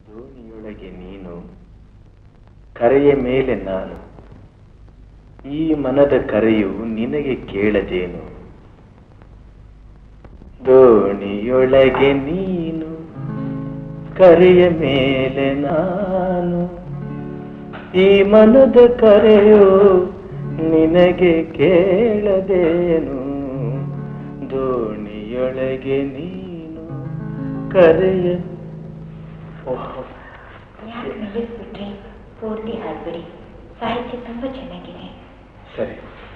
ದೋಣಿಯೊಳಗೆ ನೀನು ಕರೆಯ ಮೇಲೆ ನಾನು ಈ ಮನದ ಕರೆಯು ನಿನಗೆ ಕೇಳದೇನು ದೋಣಿಯೊಳಗೆ ನೀನು ಕರೆಯ ಮೇಲೆ ನಾನು ಈ ಮನದ ಕರೆಯು ನಿನಗೆ ಕೇಳದೇನು ದೋಣಿಯೊಳಗೆ ನೀನು ಕರೆಯ ಓಹೋ ಯಾಕೆ ನಿಲ್ಲಿಸ್ಬಿಟ್ರಿ ಪೂರ್ತಿ ಹಾಡ್ಬಿಡಿ ಸಾಹಿತ್ಯ ತುಂಬಾ ಚೆನ್ನಾಗಿದೆ ಸರಿ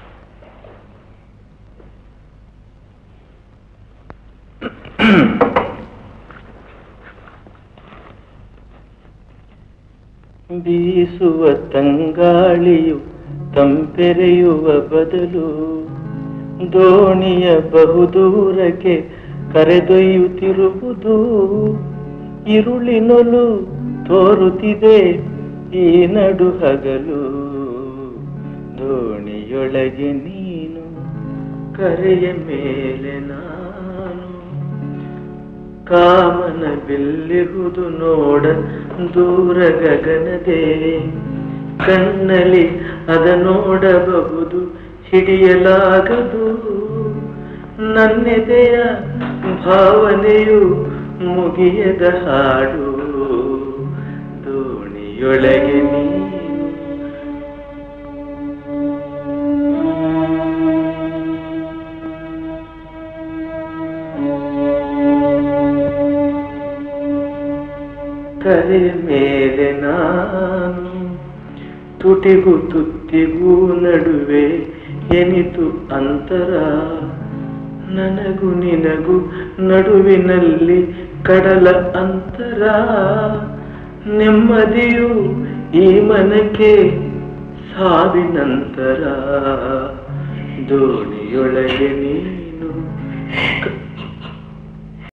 ಬೀಸುವ ತಂಗಾಳಿಯು ತಂಪೆರೆಯುವ ಬದಲು ದೋಣಿಯ ಬಹುದೂರಕ್ಕೆ ಕರೆದೊಯ್ಯುತ್ತಿರುವುದು ಇರುಳಿನೊಲು ತೋರುತ್ತಿದೆ ಈ ನಡು ಹಗಲು ದೋಣಿಯೊಳಗೆ ನೀನು ಕರೆಯ ಮೇಲೆ ನಾನು ಕಾಮನ ಬಿಲ್ಲಿರುವುದು ನೋಡ ದೂರ ಗಗನದೇ ಕಣ್ಣಲ್ಲಿ ಅದ ನೋಡಬಹುದು ಹಿಡಿಯಲಾಗದು ನನ್ನೆದೆಯ ಭಾವನೆಯು ಮುಗಿಯದ ಹಾಡು ದೋಣಿಯೊಳಗೆ ನೀನು ಕರೆ ಮೇಲೆ ನಾನು ತುಟಿಗೂ ತುತ್ತಿಗೂ ನಡುವೆ ಎನಿತು ಅಂತರ ನನಗೂ ನಿನಗೂ ನಡುವಿನಲ್ಲಿ ಕಡಲ ಅಂತರ ನೆಮ್ಮದಿಯು ಈ ಮನಕ್ಕೆ ಸಾವಿನಂತರ ದೋಣಿಯೊಳಗೆ ನೀನು ಕ-